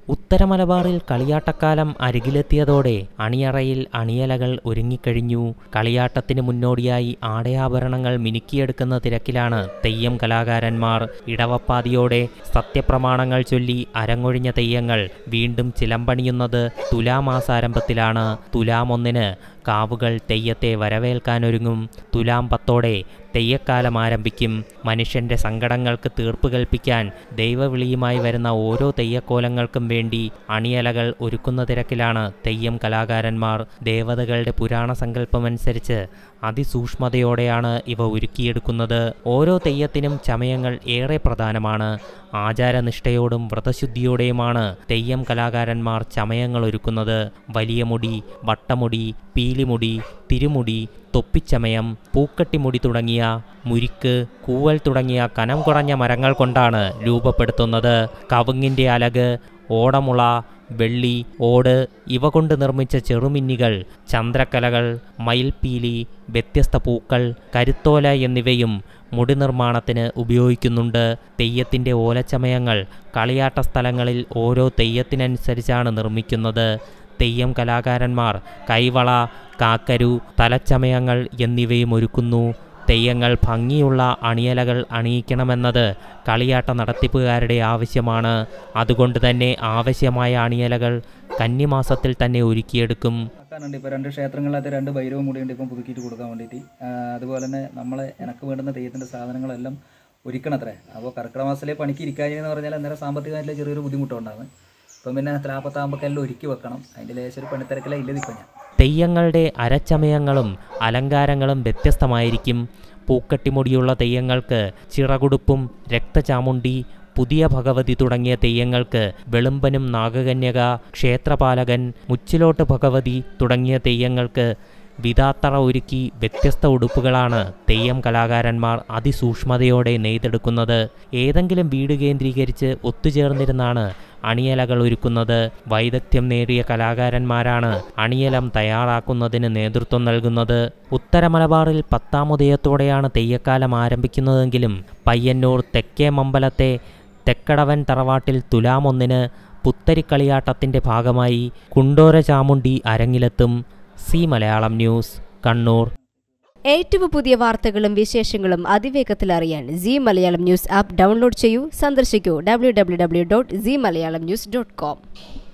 ഉത്തരമലബാറിൽ കളിയാട്ടക്കാലം അരികിലെത്തിയതോടെ അണിയറയിൽ അണിയലകൾ ഒരുങ്ങിക്കഴിഞ്ഞു കളിയാട്ടത്തിന് മുന്നോടിയായി ആടയാഭരണങ്ങൾ മിനുക്കിയെടുക്കുന്ന തിരക്കിലാണ് തെയ്യം കലാകാരന്മാർ ഇടവപ്പാതിയോടെ സത്യപ്രമാണങ്ങൾ ചൊല്ലി അരങ്ങൊഴിഞ്ഞ തെയ്യങ്ങൾ വീണ്ടും ചിലമ്പണിയുന്നത് തുലാമാസാരംഭത്തിലാണ് തുലാം ഒന്നിന് കാവുകൾ തെയ്യത്തെ വരവേൽക്കാനൊരുങ്ങും തുലാം പത്തോടെ തെയ്യക്കാലം ആരംഭിക്കും മനുഷ്യന്റെ സങ്കടങ്ങൾക്ക് തീർപ്പ് കൽപ്പിക്കാൻ ദൈവവിളിയുമായി വരുന്ന ഓരോ തെയ്യക്കോലങ്ങൾക്കും വേണ്ടി അണിയലകൾ ഒരുക്കുന്ന തിരക്കിലാണ് തെയ്യം കലാകാരന്മാർ ദേവതകളുടെ പുരാണ സങ്കല്പമനുസരിച്ച് അതിസൂക്ഷ്മതയോടെയാണ് ഇവ ഒരുക്കിയെടുക്കുന്നത് ഓരോ തെയ്യത്തിനും ചമയങ്ങൾ ഏറെ പ്രധാനമാണ് ആചാരനിഷ്ഠയോടും വ്രതശുദ്ധിയോടെയുമാണ് തെയ്യം കലാകാരന്മാർ ചമയങ്ങൾ ഒരുക്കുന്നത് വലിയ മുടി വട്ടമുടി പീലിമുടി തിരുമുടി തൊപ്പിച്ചമയം പൂക്കട്ടിമുടി തുടങ്ങിയ മുരിക്ക് കൂവൽ തുടങ്ങിയ കനം കുറഞ്ഞ മരങ്ങൾ കൊണ്ടാണ് രൂപപ്പെടുത്തുന്നത് കവുങ്ങിൻ്റെ അലക് ഓടമുള വെള്ളി ഓട് ഇവ കൊണ്ട് നിർമ്മിച്ച ചെറുമിന്നികൾ ചന്ദ്രക്കലകൾ മയിൽപ്പീലി വ്യത്യസ്ത പൂക്കൾ കരുത്തോല എന്നിവയും മുടി നിർമ്മാണത്തിന് ഉപയോഗിക്കുന്നുണ്ട് തെയ്യത്തിൻ്റെ ഓലച്ചമയങ്ങൾ കളിയാട്ട സ്ഥലങ്ങളിൽ ഓരോ തെയ്യത്തിനനുസരിച്ചാണ് നിർമ്മിക്കുന്നത് തെയ്യം കലാകാരന്മാർ കൈവള കാക്കരു തലച്ചമയങ്ങൾ എന്നിവയും ഒരുക്കുന്നു തെയ്യങ്ങൾ ഭംഗിയുള്ള അണിയലകൾ അണിയിക്കണമെന്നത് കളിയാട്ട നടത്തിപ്പുകാരുടെ ആവശ്യമാണ് അതുകൊണ്ട് തന്നെ ആവശ്യമായ അണിയലകൾ കന്നിമാസത്തിൽ തന്നെ ഒരുക്കിയെടുക്കും ആക്കാനുണ്ട് ഇപ്പോൾ രണ്ട് ക്ഷേത്രങ്ങളിലകത്ത് രണ്ട് ഭൈരവും കൂടിയുണ്ട് ഇപ്പം പുതുക്കിയിട്ട് കൊടുക്കാൻ വേണ്ടിയിട്ട് ആ, അതുപോലെ തന്നെ നമ്മളെ എനക്ക് വേണ്ടുന്ന തെയ്യത്തിൻ്റെ സാധനങ്ങളെല്ലാം ഒരുക്കണത്രേ അപ്പോൾ കർക്കിടക മാസത്തിലെ പണിക്ക് ഇരിക്കാനെന്ന് പറഞ്ഞാൽ അന്നേരം സാമ്പത്തികമായിട്ടുള്ള ചെറിയൊരു ബുദ്ധിമുട്ടുണ്ടാകും ഇപ്പം പിന്നെ ത്രാപ്പത്താകുമ്പോൾ ഒരുക്കി വെക്കണം അതിൻ്റെ ലേശം ഒരു പണിത്തിരക്കിലാണ് ഇല്ലത് ഇപ്പം ഞാൻ തെയ്യങ്ങളുടെ അരച്ചമയങ്ങളും അലങ്കാരങ്ങളും വ്യത്യസ്തമായിരിക്കും പൂക്കട്ടിമുടിയുള്ള തെയ്യങ്ങൾക്ക് ചിറകുടുപ്പും രക്തചാമുണ്ടി പുതിയ ഭഗവതി തുടങ്ങിയ തെയ്യങ്ങൾക്ക് വെളുമ്പനും നാഗകന്യക ക്ഷേത്രപാലകൻ മുച്ചിലോട്ട് ഭഗവതി തുടങ്ങിയ തെയ്യങ്ങൾക്ക് വിധാത്തറ ഒരുക്കി വ്യത്യസ്ത ഉടുപ്പുകളാണ് തെയ്യം കലാകാരന്മാർ അതിസൂക്ഷ്മതയോടെ നെയ്തെടുക്കുന്നത് ഏതെങ്കിലും വീട് കേന്ദ്രീകരിച്ച് ഒത്തുചേർന്നിരുന്നാണ് അണിയലകൾ ഒരുക്കുന്നത് വൈദഗ്ധ്യം നേടിയ കലാകാരന്മാരാണ് അണിയലം തയ്യാറാക്കുന്നതിന് നേതൃത്വം നൽകുന്നത് ഉത്തര മലബാറിൽ പത്താമുദയത്തോടെയാണ് തെയ്യക്കാലം ആരംഭിക്കുന്നതെങ്കിലും പയ്യന്നൂർ തെക്കേ മമ്പലത്തെ തെക്കടവൻ തറവാട്ടിൽ തുലാമൊന്നിന് പുത്തരിക്കളിയാട്ടത്തിൻ്റെ ഭാഗമായി കുണ്ടോര ചാമുണ്ടി അരങ്ങിലെത്തും സി മലയാളം ന്യൂസ് കണ്ണൂർ ഏറ്റവും പുതിയ വാർത്തകളും വിശേഷങ്ങളും അതിവേഗത്തിൽ അറിയാൻ C Malayalam news app download ചെയ്യൂ സന്ദർശിക്കൂ W W W dot C Malayalam news dot com